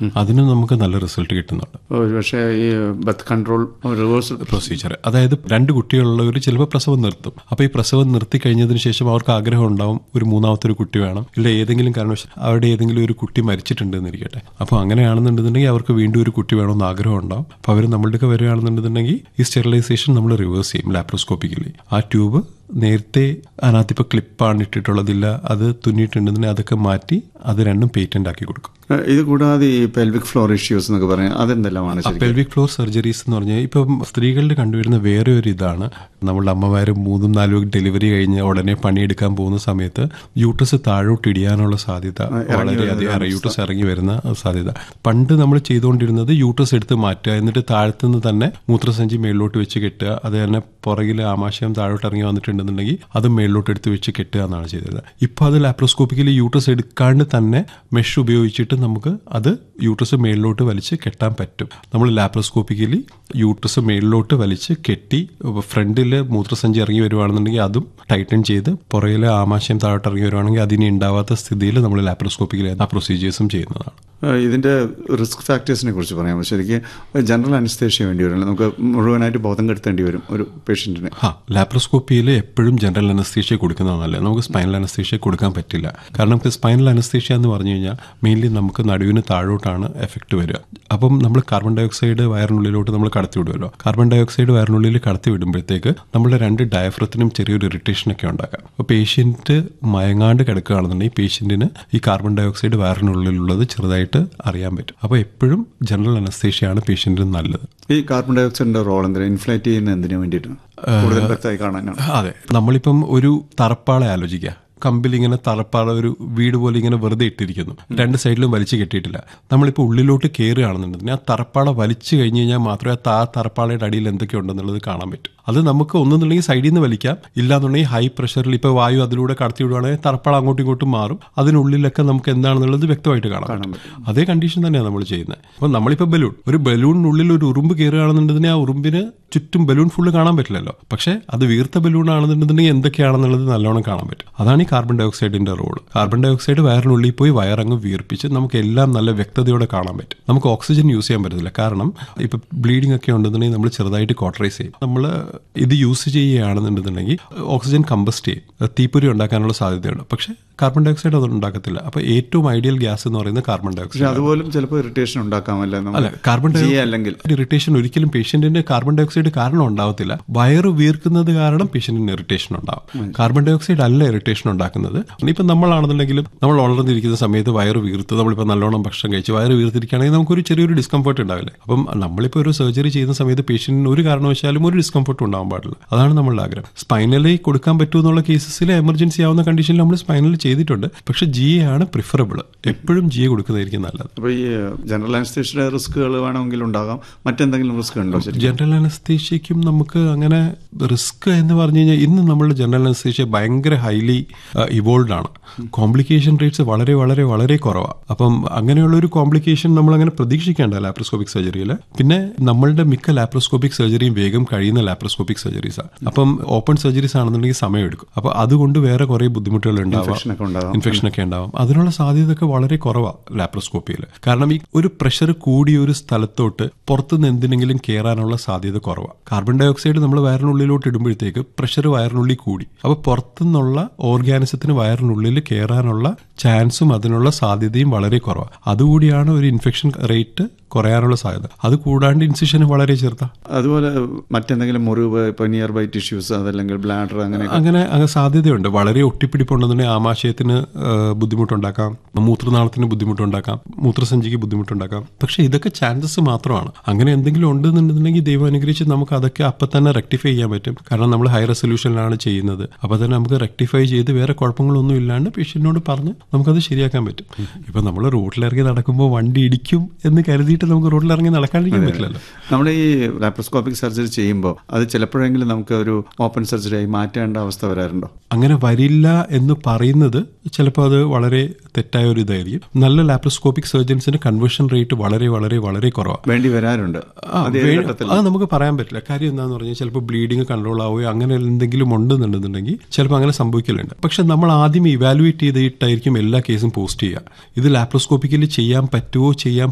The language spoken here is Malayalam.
അതിന് നമുക്ക് നല്ല റിസൾട്ട് കിട്ടുന്നുണ്ട് പക്ഷേ ഈ ബർത്ത് കൺട്രോൾ റിവേഴ്സ് പ്രൊസീജിയർ അതായത് രണ്ട് കുട്ടികളുള്ളവർ ചിലപ്പോൾ പ്രസവം നിർത്തും അപ്പോൾ ഈ പ്രസവം നിർത്തി കഴിഞ്ഞതിന് ശേഷം അവർക്ക് ആഗ്രഹം ഉണ്ടാവും ഒരു മൂന്നാമത്തെ ഒരു കുട്ടി വേണം ഇല്ല ഏതെങ്കിലും കാരണവശാൽ അവരുടെ ഏതെങ്കിലും ഒരു കുട്ടി മരിച്ചിട്ടുണ്ട് എന്നിരിക്കട്ടെ അപ്പോൾ അങ്ങനെയാണെന്നുണ്ടെന്നുണ്ടെങ്കിൽ അവർക്ക് വീണ്ടും ഒരു കുട്ടി വേണമെന്ന് ആഗ്രഹം ഉണ്ടാവും അപ്പോൾ അവർ നമ്മളുടെ വരികയാണെന്നുണ്ടെന്നുണ്ടെങ്കിൽ ഈ സ്റ്റെറിലൈസേഷൻ നമ്മൾ റിവേഴ്സ് ചെയ്യും ലാപ്രോസ്കോപ്പിക്കലി ആ ട്യൂബ് നേരത്തെ അതിനകത്തിപ്പോൾ ക്ലിപ്പാണ് ഇട്ടിട്ടുള്ളതില്ല അത് തുന്നിയിട്ടുണ്ടെന്നുണ്ടെങ്കിൽ അതൊക്കെ മാറ്റി അത് രണ്ടും പേറ്റന്റ് ആക്കി കൊടുക്കും ഇത് കൂടാതെ ഈ പെൽവിക് ഫ്ലോർ ഇഷ്യൂസ് എന്നൊക്കെ പറഞ്ഞാൽ അതെന്തെല്ലാമാണ് ശരിക്കും പെൽവിക് ഫ്ലോർ സർജറീസ് എന്ന് പറഞ്ഞാൽ ഇപ്പം സ്ത്രീകളിൽ കണ്ടുവരുന്ന വേറെ ഒരു ഇതാണ് നമ്മളുടെ അമ്മമാർ മൂന്നും നാലും ഡെലിവറി കഴിഞ്ഞ് ഉടനെ പണിയെടുക്കാൻ പോകുന്ന സമയത്ത് യൂട്ടസ് താഴോട്ട് ഇടിയാനുള്ള സാധ്യത വളരെയധികം യൂട്ടസ് ഇറങ്ങി വരുന്ന സാധ്യത പണ്ട് നമ്മൾ ചെയ്തുകൊണ്ടിരുന്നത് യൂട്ടസ് എടുത്ത് മാറ്റുക എന്നിട്ട് താഴത്തുനിന്ന് തന്നെ മൂത്രസഞ്ചി മേളിലോട്ട് വെച്ച് കെട്ടുക അത് തന്നെ പുറകിൽ ആമാശയം താഴോട്ട് ഇറങ്ങി വന്നിട്ടുണ്ടെന്നുണ്ടെങ്കിൽ അത് മേളിലോട്ട് എടുത്ത് വെച്ച് കെട്ടുക എന്നാണ് ചെയ്തത് ഇപ്പോൾ അത് ലാപ്രോസ്കോപ്പിക്കലി യൂട്ടസ് എടുക്കാണ്ട് തന്നെ മെഷ് ഉപയോഗിച്ചിട്ട് നമുക്ക് അത് യൂട്രസ് മേളിലോട്ട് വലിച്ച് കെട്ടാൻ പറ്റും നമ്മൾ ലാപ്രോസ്കോപ്പിക്കലി യൂട്രസ് മേളിലോട്ട് വലിച്ച് കെട്ടി ഫ്രണ്ടിൽ മൂത്രസഞ്ചി ഇറങ്ങി വരുവാണെന്നുണ്ടെങ്കിൽ അതും ടൈറ്റൻ ചെയ്ത് പുറകിലെ ആമാശയം താഴോട്ട് ഇറങ്ങി വരുവാണെങ്കിൽ അതിന് ഉണ്ടാവാത്ത സ്ഥിതിയിൽ നമ്മൾ ലാപ്രോസ്കോപ്പിക്കലി ആ പ്രൊസീജിയേഴ്സും ചെയ്യുന്നതാണ് ഇതിന്റെ റിസ്ക് ഫാക്ടേഴ്സിനെ കുറിച്ച് പറയാമോ ശരിക്കും ജനറൽ അനസ്തേഷ്യ വേണ്ടി വരും നമുക്ക് മുഴുവനായിട്ട് ബോധം കെടുത്തേണ്ടി വരും ഒരു പേഷ്യന്റിന് ആ ലാപ്രോസ്കോപ്പിയിൽ എപ്പോഴും ജനറൽ അനസ്തേഷ്യ കൊടുക്കുന്നതല്ല നമുക്ക് സ്പൈനൽ അനസ്തേഷ്യ കൊടുക്കാൻ പറ്റില്ല കാരണം നമുക്ക് സ്പൈനൽ അനസ്തേഷ്യ എന്ന് പറഞ്ഞു കഴിഞ്ഞാൽ മെയിൻലി നമുക്ക് നടുവിന് താഴോട്ടാണ് എഫക്റ്റ് വരിക അപ്പം നമ്മൾ കാർബൺ ഡൈ ഓക്സൈഡ് വയറിനുള്ളിലോട്ട് നമ്മൾ കടത്തി വിടുമല്ലോ കാർബൺ ഡൈ ഓക്സൈഡ് വയറിനുള്ളിൽ കടത്തി വിടുമ്പോഴത്തേക്ക് നമ്മുടെ രണ്ട് ഡയഫ്രത്തിനും ചെറിയൊരു ഇറിറ്റേഷൻ ഒക്കെ ഉണ്ടാക്കാം അപ്പോൾ പേഷ്യന്റ് മയങ്ങാണ്ട് കിടക്കുകയാണെന്നുണ്ടെങ്കിൽ പേഷ്യന്റിന് ഈ കാർബൺ ഡൈ ഓക്സൈഡ് വയറിനുള്ളിലുള്ളത് ചെറുതായിട്ട് അറിയാൻ പറ്റും അപ്പോൾ എപ്പോഴും ജനറൽ അനസ്തേഷ്യയാണ് പേഷ്യന്റിന് നല്ലത് ഈ കാർബൺ ഡൈ ഓക്സൈഡിന്റെ റോൾ എന്തിനാ ഇൻഫ്ലേറ്റ് ചെയ്യുന്ന എന്തിനു വേണ്ടിയിട്ടാണ് കൂടുതൽ വ്യക്തമായി കാണാനാണ് അതെ നമ്മളിപ്പം ഒരു തറപ്പാളെ ആലോചിക്കുക കമ്പിൽ ഇങ്ങനെ തറപ്പാള ഒരു വീട് പോലെ ഇങ്ങനെ വെറുതെ ഇട്ടിരിക്കുന്നു രണ്ട് സൈഡിലും വലിച്ചു കെട്ടിയിട്ടില്ല നമ്മളിപ്പോൾ ഉള്ളിലോട്ട് കയറുകയാണെന്നുണ്ടെങ്കിൽ ആ തറപ്പാള വലിച്ചു കഴിഞ്ഞ് കഴിഞ്ഞാൽ മാത്രമേ ആ തറപ്പാളയുടെ അടിയിൽ എന്തൊക്കെ ഉണ്ടെന്നുള്ളത് കാണാൻ പറ്റും അത് നമുക്ക് ഒന്നെന്നുണ്ടെങ്കിൽ സൈഡിൽ നിന്ന് വലിക്കാം ഇല്ലാന്നുണ്ടെങ്കിൽ ഹൈ പ്രഷറിൽ ഇപ്പോൾ വായു അതിലൂടെ കടത്തി വിടുവാണെങ്കിൽ തറപ്പാള അങ്ങോട്ടും ഇങ്ങോട്ടും മാറും അതിനുള്ളിലൊക്കെ നമുക്ക് എന്താണെന്നുള്ളത് വ്യക്തമായിട്ട് കാണാൻ പറ്റും അതേ കണ്ടീഷൻ തന്നെയാണ് നമ്മൾ ചെയ്യുന്നത് അപ്പോൾ നമ്മളിപ്പോൾ ബലൂൺ ഒരു ബലൂണിനുള്ളിൽ ഒരു ഉറുമ്പ് കയറുകയാണെന്നുണ്ടെങ്കിൽ ആ ഉറുമ്പിന് ചുറ്റും ബലൂൺ ഫുള്ള് കാണാൻ പറ്റില്ലല്ലോ പക്ഷേ അത് വീർത്ത ബലൂൺ ആണെന്നുണ്ടെങ്കിൽ എന്തൊക്കെയാണെന്നുള്ളത് നല്ലോണം കാണാൻ പറ്റും അതാണ് ഈ കാർബൺ ഡൈ ഓക്സൈഡിന്റെ റോൾ കാർബൺ ഡൈ ഓക്സൈഡ് വയറിനുള്ളിൽ പോയി വയറങ്ങ് വീർപ്പിച്ച് നമുക്ക് എല്ലാം നല്ല വ്യക്തതയോടെ കാണാൻ പറ്റും നമുക്ക് ഓക്സിജൻ യൂസ് ചെയ്യാൻ പറ്റത്തില്ല കാരണം ഇപ്പൊ ബ്ലീഡിംഗ് ഒക്കെ ഉണ്ടെന്നുണ്ടെങ്കിൽ നമ്മൾ ചെറുതായിട്ട് കോട്ടറൈസ് ചെയ്യും നമ്മൾ ഇത് യൂസ് ചെയ്യുകയാണെന്നുണ്ടെന്നുണ്ടെങ്കിൽ ഓക്സിജൻ കമ്പസ്റ്റ് ചെയ്യും തീപ്പൊരി ഉണ്ടാക്കാനുള്ള സാധ്യതയുണ്ട് പക്ഷേ കാർബൺ ഡൈ ഓക്സൈഡ് അത് ഉണ്ടാക്കത്തില്ല അപ്പൊ ഏറ്റവും ഐഡിയൽ ഗ്യാസ് എന്ന് പറയുന്നത് കാർബൺ ഡൈ പക്ഷെ ഓക്സൈഡ് അതുപോലും ചിലപ്പോൾ ഇറിറ്റേഷൻ ഉണ്ടാക്കാമല്ലേ അല്ല കാർബൺ ഡൈ അല്ലെങ്കിൽ ഇറിറ്റേഷൻ ഒരിക്കലും പേഷ്യന്റിന് കാർബൺ ഡൈ ഓക്സൈഡ് കാരണം ഉണ്ടാവത്തില്ല വയറ് വീർക്കുന്നത് കാരണം പേഷ്യന്റിന് ഇറിറ്റേഷൻ ഉണ്ടാവും കാർബൺ ഡൈ ഓക്സൈഡ് അല്ല ഇറിറ്റേഷൻ ഉണ്ടാക്കുന്നത് ഇനിയിപ്പം നമ്മളാണെന്നുണ്ടെങ്കിലും നമ്മൾ വളർന്നിരിക്കുന്ന സമയത്ത് വയറ് വീർത്ത് നമ്മളിപ്പോൾ നല്ലോണം ഭക്ഷണം കഴിച്ച് വയറ് വീർത്തിരിക്കുകയാണെങ്കിൽ നമുക്കൊരു ചെറിയൊരു ഡിസ്കംഫർട്ട് ഉണ്ടാവില്ലേ അപ്പം നമ്മളിപ്പോൾ ഒരു സർജറി ചെയ്യുന്ന സമയത്ത് പേഷ്യന്റിന് ഒരു കാരണവശാലും ഒരു ഡിസ്കംഫർട്ട് ഉണ്ടാവാൻ പാടില്ല അതാണ് നമ്മളുടെ ആഗ്രഹം സ്പൈനലി കൊടുക്കാൻ പറ്റുമെന്നുള്ള കേസസിൽ എമർജൻസി ആവുന്ന കണ്ടീഷനിൽ നമ്മൾ സ്പൈനൽ ചെയ്തിട്ടുണ്ട് പക്ഷെ ജി എ ആണ് പ്രിഫറബിൾ എപ്പോഴും ജി എ കൊടുക്കുന്നതായിരിക്കും നല്ലത് അപ്പോൾ ഈ ജനറൽ അനസ്തേഷ്യയുടെ റിസ്കുകൾ വേണമെങ്കിൽ ഉണ്ടാകാം മറ്റെന്തെങ്കിലും റിസ്ക് ഉണ്ടോ ശരി ജനറൽ അനസ്തേഷ്യക്കും നമുക്ക് അങ്ങനെ റിസ്ക് എന്ന് പറഞ്ഞു കഴിഞ്ഞാൽ ഇന്ന് നമ്മളുടെ ജനറൽ അനസ്തേഷ്യ ഭയങ്കര ഹൈലി ഇവോൾവ് ആണ് കോംപ്ലിക്കേഷൻ റേറ്റ്സ് വളരെ വളരെ വളരെ കുറവാണ് അപ്പം അങ്ങനെയുള്ള ഒരു കോംപ്ലിക്കേഷൻ നമ്മൾ അങ്ങനെ പ്രതീക്ഷിക്കേണ്ട ലാപ്രോസ്കോപ്പിക് സർജറിയിൽ പിന്നെ നമ്മളുടെ മിക്ക ലാപ്രോസ്കോപ്പിക് സർജറിയും വേഗം കഴിയുന്ന ലാപ്രോസ്കോപ്പിക് സർജറീസാണ് അപ്പം ഓപ്പൺ സർജറീസ് ആണെന്നുണ്ടെങ്കിൽ സമയമെടുക്കും അപ്പോൾ അതുകൊണ്ട് വേറെ കുറേ ബുദ്ധിമുട്ടുകൾ ഉണ്ടാവാം ഇൻഫെക്ഷനൊക്കെ ഉണ്ടാകാം ഇൻഫെക്ഷൻ ഒക്കെ ഉണ്ടാവും അതിനുള്ള സാധ്യതയൊക്കെ വളരെ കുറവാണ് ലാപ്രോസ്കോപ്പിയിൽ കാരണം ഈ ഒരു പ്രഷർ കൂടിയ ഒരു സ്ഥലത്തോട്ട് പുറത്തുനിന്ന് എന്തിനെങ്കിലും കയറാനുള്ള സാധ്യത കുറവാണ് കാർബൺ ഡൈ ഓക്സൈഡ് നമ്മൾ വയറിനുള്ളിലോട്ട് ഇടുമ്പോഴത്തേക്ക് പ്രഷർ വയറിനുള്ളിൽ കൂടി അപ്പോൾ പുറത്തുനിന്നുള്ള ഓർഗാനിസത്തിന് വയറിനുള്ളിൽ കയറാനുള്ള ചാൻസും അതിനുള്ള സാധ്യതയും വളരെ കുറവാണ് അതുകൂടിയാണ് ഒരു ഇൻഫെക്ഷൻ റേറ്റ് കുറയാനുള്ള സാധ്യത അത് കൂടാണ്ട് ഇൻസിഷന് വളരെ ചെറുതാണ് അതുപോലെ മറ്റെന്തെങ്കിലും മുറിവ് ഇപ്പോൾ നിയർ ബൈ ടിഷ്യൂസ് അതല്ലെങ്കിൽ ബ്ലാഡർ അങ്ങനെ അങ്ങനെ അങ്ങ് സാധ്യതയുണ്ട് വളരെ ഒട്ടിപ്പിടിപ്പുണ്ടെന്നുണ്ടെങ്കിൽ ആമാശയത്തിന് ആ, ബുദ്ധിമുട്ടുണ്ടാക്കാം മൂത്രനാളത്തിന് ബുദ്ധിമുട്ടുണ്ടാക്കാം മൂത്രസഞ്ചിക്ക് ബുദ്ധിമുട്ടുണ്ടാക്കാം പക്ഷെ ഇതൊക്കെ ചാൻസസ് മാത്രമാണ് അങ്ങനെ എന്തെങ്കിലും ഉണ്ടെന്നുണ്ടെന്നുണ്ടെങ്കിൽ ദൈവം അനുഗ്രഹിച്ച് നമുക്ക് അതൊക്കെ അപ്പം തന്നെ റെക്ടിഫൈ ചെയ്യാൻ പറ്റും കാരണം നമ്മൾ ഹൈ റെസൊല്യൂഷനിലാണ് ചെയ്യുന്നത് അപ്പോൾ തന്നെ നമുക്ക് റെക്ടിഫൈ ചെയ്ത് വേറെ കുഴപ്പങ്ങളൊന്നും ഇല്ലാണ്ട് പേഷ്യന്റിനോട് പറഞ്ഞ് നമുക്കത് ശരിയാക്കാൻ പറ്റും ഇപ്പൊ നമ്മൾ റോഡിലിറങ്ങി നടക്കുമ്പോൾ വണ്ടി ഇടിക്കും എന്ന് കരുതിയിട്ട് നമുക്ക് റോഡിലിറങ്ങി നടക്കാണ്ടിരിക്കാൻ പറ്റില്ലല്ലോ നമ്മൾ ഈ ലാപ്രോസ്കോപ്പിക് സർജറി ചെയ്യുമ്പോൾ അത് ചിലപ്പോഴെങ്കിലും നമുക്ക് ഒരു ഓപ്പൺ സർജറി ആയി മാറ്റേണ്ട അവസ്ഥ വരാറുണ്ടോ അങ്ങനെ വരില്ല എന്ന് പറയുന്നത് ചിലപ്പോൾ അത് വളരെ തെറ്റായ ഒരു ഇതായിരിക്കും നല്ല ലാപ്രോസ്കോപ്പിക് സർജൻസിന് കൺവേർഷൻ റേറ്റ് വളരെ വളരെ വളരെ കുറവാണ് വേണ്ടി വരാറുണ്ട് ആ, അത് ഏത് വേ- ഘട്ടത്തിൽ അത് നമുക്ക് പറയാൻ പറ്റില്ല കാര്യം എന്താന്ന് പറഞ്ഞാൽ ചിലപ്പോൾ ബ്ലീഡിങ് കൺട്രോൾ ആവുകയോ അങ്ങനെ എന്തെങ്കിലും ഉണ്ടെന്നുണ്ടെന്നുണ്ടെങ്കിൽ ചിലപ്പോൾ അങ്ങനെ സംഭവിക്കലുണ്ട് പക്ഷെ നമ്മൾ ആദ്യം ഇവാലുവേറ്റ് ചെയ്തിട്ടായിരിക്കും എല്ലാ കേസും പോസ്റ്റ് ചെയ്യുക ഇത് ലാപ്രോസ്കോപ്പിക്കലി ചെയ്യാൻ പറ്റുമോ ചെയ്യാൻ